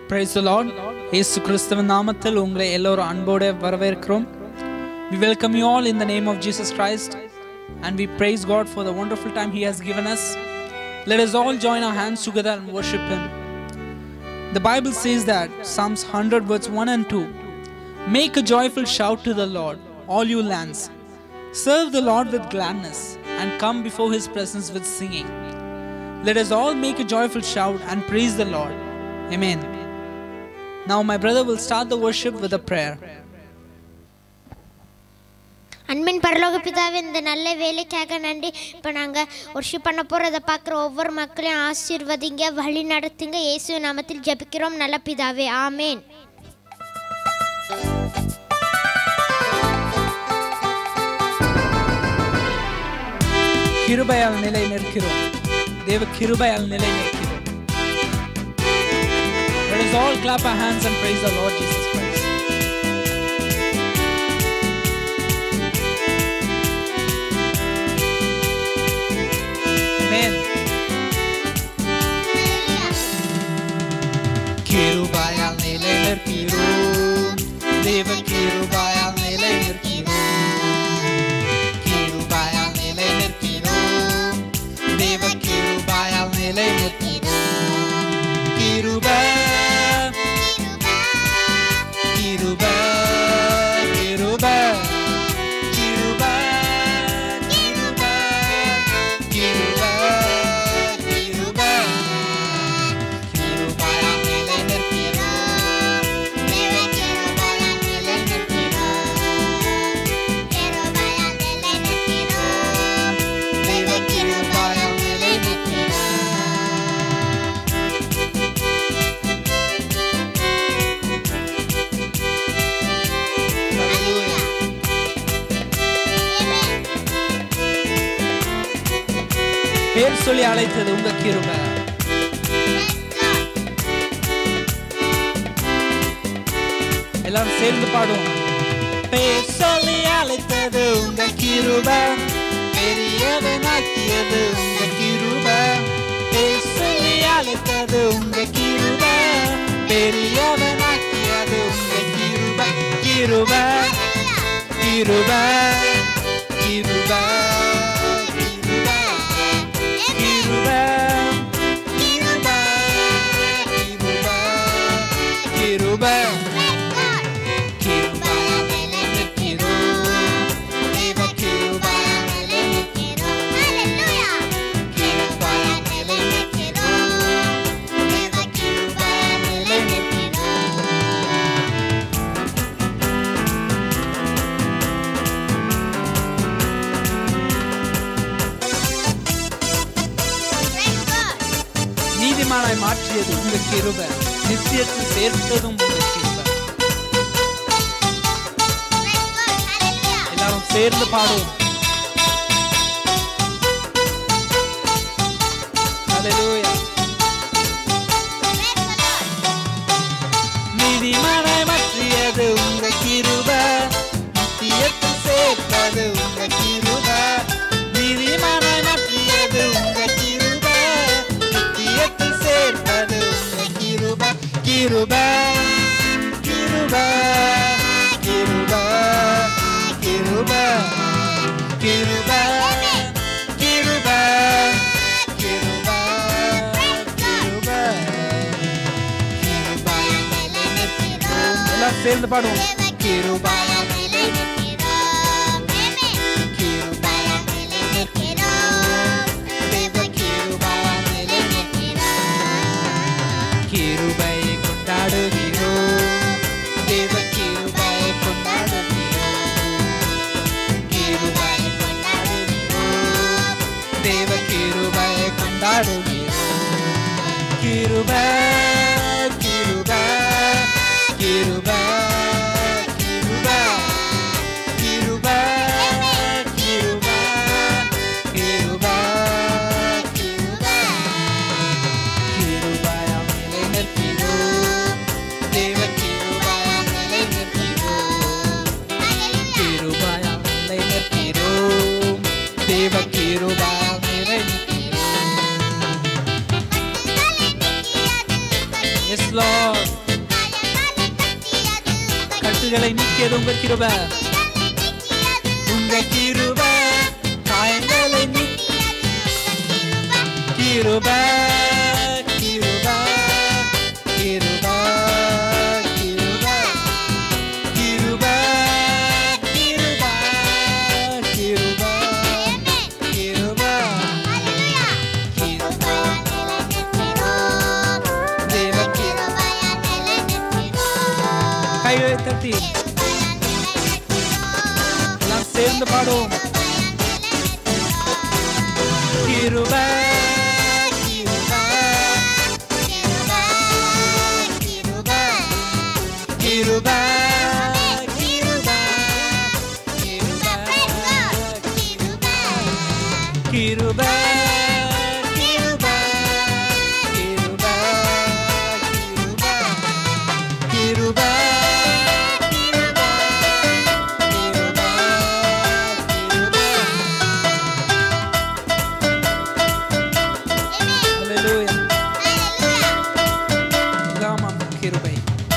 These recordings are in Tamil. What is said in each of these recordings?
பிரைஸ் லார்ட் இயேசு கிறிஸ்துவின் நாமத்தில் உங்களை எல்லோரும் அன்போடு வரவேற்கிறோம் we welcome you all in the name of Jesus Christ and we praise God for the wonderful time he has given us let us all join our hands together and worship him the bible says that psalms 100 verse 1 and 2 make a joyful shout to the lord all you lands serve the lord with gladness and come before his presence with singing let us all make a joyful shout and praise the Lord. Amen. Now, my brother will start the worship with a prayer. அன்பின் பரலோக பிதாவே இந்த நல்ல வேலைக்காக நன்றி இப்போ நாங்கள் ஒர்ஷிப் பண்ண போகிறத பார்க்குற ஒவ்வொரு மக்களையும் ஆசீர்வதிங்க வழி நடத்துங்க இயேசு நாமத்தில் ஜெபிக்கிறோம் நல்ல பிதாவே ஆமேன் கிருபையால் நிலை நிற்கிறோம் தேவ கிருபையால் நிலை நிற்கிறோம் Let us all clap our hands and praise the Lord Jesus Christ. Amen. கிருபையால் நிலை நிற்கிறோம் தேவ கிருபையால் நிலை நிற்கிறோம் கிருபையால் நிலை நிற்கிறோம் தேவ கிருபையால் நிலை நிற்கிறோம் கிருபை கிருபை கிருபை கிருபை கிருபை கிருபை கிருபை கிருபையால் நிலை நிற்கிறோம் தேவ கிருபையால் நிலை தேவ கிருபையால் நிலை நிற்கிறோம் பேர் சொல்லி அழைத்தது உங்க கிருபை எல்லாரும் சேர்ந்து பாடுவோம் பேர் சொல்லி அழைத்தது உங்க கிருபை பெரியவனாக்கியது உங்க கிருபை பேர் சொல்லி அழைத்தது உங்க கிருபை பெரியவனாக்கியது உங்க கிருபை கிருபை கிருபை கிருபை கிருபை கிருபை கிருபை கிருபை கிருபை கிருபையால் நிலை நிற்கிறோம். தேவ கிருபையால் நிலை நிற்கிறோம். கிருபையால் நிலை நிற்கிறோம். தேவ கிருபையால் நிலை நிற்கிறோம். நீதிமானாய் மாற்றியது உங்க கிருபை நித்தியத்தில் சேர்த்ததும் உங்க கிருபை எல்லாரும் சேர்ந்து பாடுவோம் Hallelujah. நீதிமானாய் மாற்றியது உங்க கிருபை நித்தியத்தில் சேர்த்தது உங்க கிருபை நீதிமானாய் மாற்றியது உங்க கிருபை நித்தியத்தில் சேர்த்தது உங்க கிருபை கிருபை கிருபை கிருபை கிருபை கிருபை கிருபை கிருபை கிருபை கிருபையால் நிலை நிற்கிறோம். எல்லாம் சேர்ந்து பாடுவோம் கிருபையால் நிலை கிருபையால் நிலை நிற்கிறோம். தேவ கிருபையால் நிலை கிருபையை கொண்டாடுகிறோம் தேவ கிருபையை கொண்டாடுகிறோம் கிருபையை கொண்டாடுகிறோம் தேவ கிருபையை கொண்டாடுகிறோம் கிருபை கிருபை கிருபை கிருபை கிருபை கிருபை கிருபை கிருபை கிருபையால் நிலை நிற்கிறோம். தேவ கிருபையால் நிலை நிற்கிறோம். கிருபையால் நிலை நிற்கிறோம். தேவ கிருபையால் நிலை நிற்கிறோம். எஸ் லார்ட் கட்டுகளை நீக்கியது உங்க கிருபை உங்க கிருபை காயங்களை நீக்கி கிருபை கிருபை கிருபை கிருபை கிருபை கிருபை கிருபை கிருபை கிருபை தேவ கிருபை கைகளை தட்டி எல்லாம் சேர்ந்து பாடுவோம் கிருபை கிருபை கிருபை கிருபை கிருபை கிருபை கிருபை கிருபை கிருபை கிருபை கிருபை Hallelujah. இதாமாம் கிருபை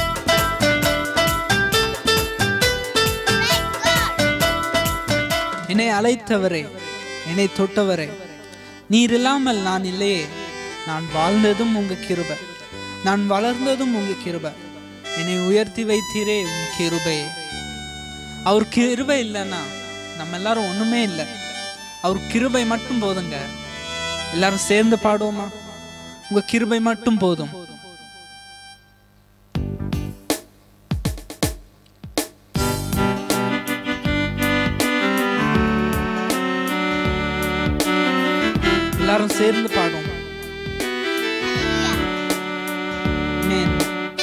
என்னை அழைத்தவரே என்னை தொட்டவரே நீர் இல்லாமல் நான் இல்லையே நான் வாழ்ந்ததும் உங்க கிருபை நான் வளர்ந்ததும் உங்க கிருபை என்னை உயர்த்தி வைத்தீரே உன் கிருபையே அவர் கிருபை இல்லைன்னா நம்ம எல்லாரும் ஒண்ணுமே இல்லை அவர் கிருபை மட்டும் போதுங்க எல்லாரும் சேர்ந்து பாடுவோமா உங்க கிருபை மட்டும் போதும் எல்லாரும் சேர்ந்து பாடுவோம் Amen.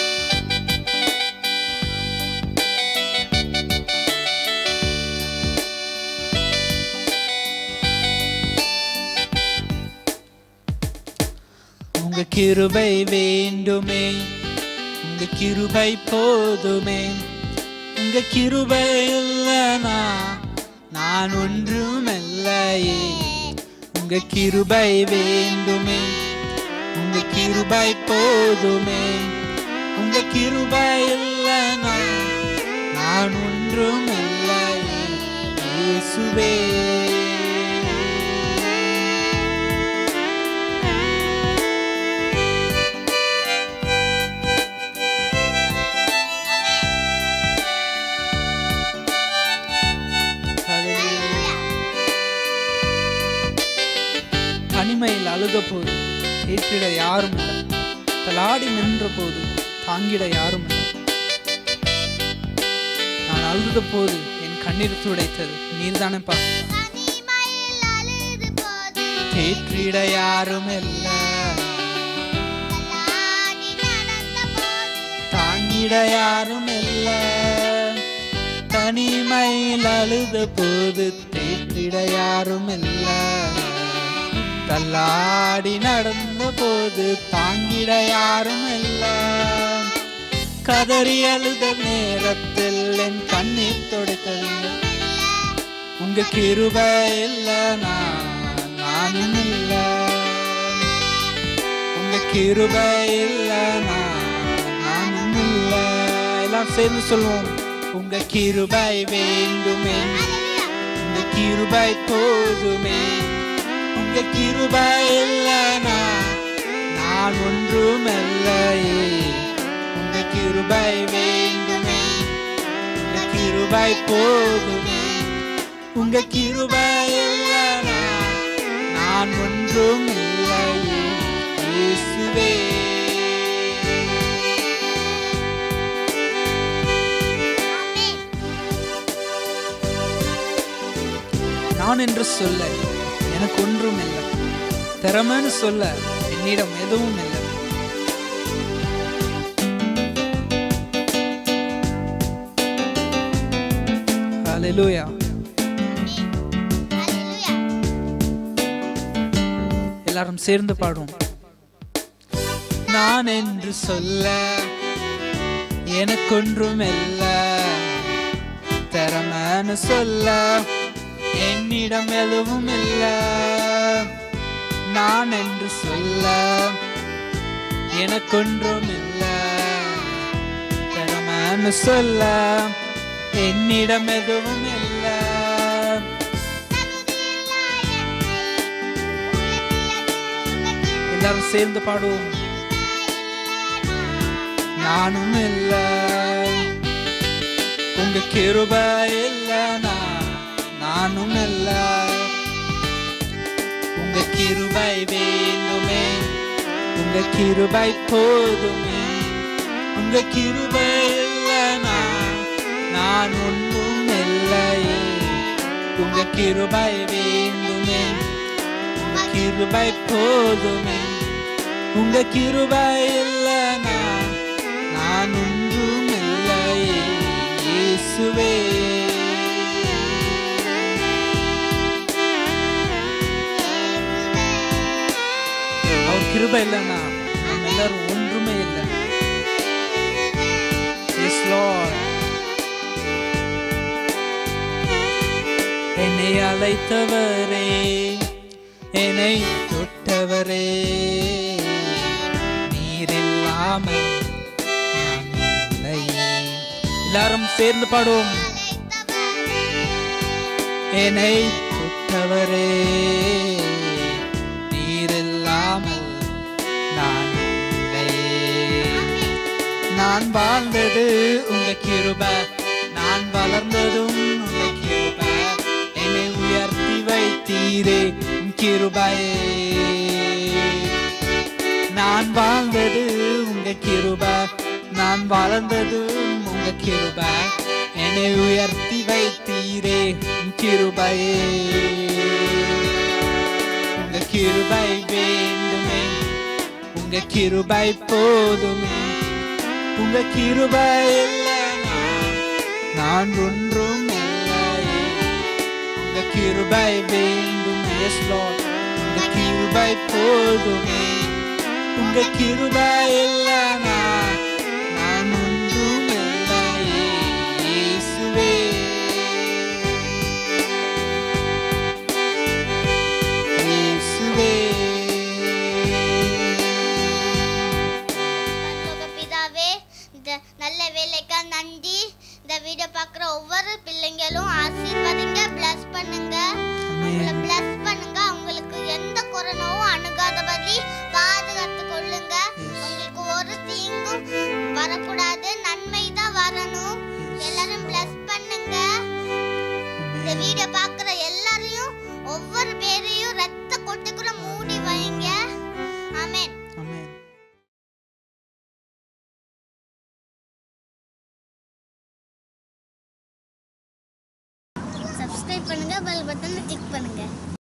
உங்க கிருபை வேண்டுமே உங்க கிருபை போதுமே உங்க கிருபை இல்லனா நான் ஒன்றும் இல்லையே உங்க கிருபை வேண்டுமே உங்க கிருபை போதுமே உங்க கிருபை இல்லனா நான் ஒன்றும் இல்லையே இயேசுவே Hallelujah. தனிமையில் அழுத போது ஏற்றிட யாரும் இல்லை தலாடி நின்ற போது தாங்கிட யாரும் இல்லை நான் அழுத போது என் கண்ணீர் துடைத்தது நீர்தானேப்பா தேற்றிட யாரும் இல்லை தாங்கிட யாரும் இல்லை தனிமையில் அழுத போது தேற்றிட யாரும் இல்லை தள்ளாடி நடந்த போது தாங்கிட யாரும் இல்லை கதறி அழுத நேரத்தில் என் கண்ணீர் தொடுத்தது உங்க கிருபை இல்லை நான் நானும் இல்லை உங்க கிருபை இல்லை நான் நானும் இல்லை எல்லாம் சேர்ந்து சொல்லுவோம் உங்க கிருபை வேண்டுமே உங்க கிருபை போதுமே உங்க கிருபை இல்லைனா நான் ஒன்றும் இல்லையே உங்க கிருபை வேண்டுமே உங்க கிருபை போதுமே உங்க கிருபை இல்லைனா நான் ஒன்றும் இல்லையே இயேசுவே நான் என்று சொல்ல எனக்கு ஒன்றும் இல்லை திறமைன்னு சொல்ல என்னிடம் எதுவும் இல்லை ஹalleluya எல்லாரும் சேர்ந்து பாடுவோம் நான் என்று சொல்ல எனக்கொன்றும் இல்லை திறமைன்னு சொல்ல என்னிடம் எதுவும் இல்லை நான் என்று சொல்ல எனக்கொன்றும் இல்லை நான் சொல்ல என்னிடம் எதுவும் இல்லை எல்லாரும் சேர்ந்து பாடுவோம் நானும் இல்ல உங்க கிருபை இல்ல நான் நானும் இல்ல உங்க கிருபை வேண்டுமே உங்க கிருபை போதுமே உங்க கிருபை இல்ல நான் நான் ஒன்றும் இல்லையே உங்க கிருபை வேண்டுமே உங்க கிருபை போதுமே உங்க கிருபை இல்ல நான் நான் ஒன்றும் இல்லையே இயேசுவே அவர் கிருபை இல்லைன்னா நம்ம எல்லாரும் ஒன்றுமே இல்லை Yes, Lord. என்னை அழைத்தவரே என்னை தொட்டவரே நீர் இல்லாமல் நான் இல்லையே எல்லாரும் சேர்ந்து பாடுவோம் என்னை தொட்டவரே நீர் இல்லாமல் நான் இல்லையே நான் வாழ்ந்தது உங்க கிருப நான் வளர்ந்ததும் உங்க கிருப என்னை உயர்த்தி வைத்தீரே உம் கிருபையே நான் வாழ்ந்தது உங்க கிருப நான் வளர்ந்ததும் உங்க கிருப என்னை உயர்த்தி வைத்தீரே உம் கிருபையே உங்க கிருபை வேண்டுமே உங்க கிருபை போதுமே உங்க கிருபை இல்லைனா நான் ஒன்றும் இல்லையே உங்க கிருபை வேண்டும் எஸ் லார்ட் உங்க கிருபை போதுமே உங்க கிருபை இல்லைனா நான் ஒன்றும் இல்லையே இயேசுவே இயேசுவே பரலோக பிதாவே இந்த நல்ல வேலைக்கா நன்றி இந்த வீடியோ பார்க்குற ஒவ்வொரு பிள்ளைங்களும் ஆசீர்வதிங்க bless பண்ணுங்க அவங்கள bless பண்ணுங்க அவங்களுக்கு எந்த கொரோனாவும் அணுகாதபடி பாதுகாத்து கொள்ளுங்க உங்களுக்கு ஒரு தீங்கும் வரக்கூடாது நன்மை தான் வரணும் எல்லாரும் bless பண்ணுங்க இந்த வீடியோ பார்க்குற எல்லாரையும் ஒவ்வொரு பேரையும் ரத்த கொட்டைக்குள்ள மூடி வைங்க ஆமென் Amen. சப்ஸ்கிரைப் பண்ணுங்க பெல் பட்டனை கிளிக் பண்ணுங்க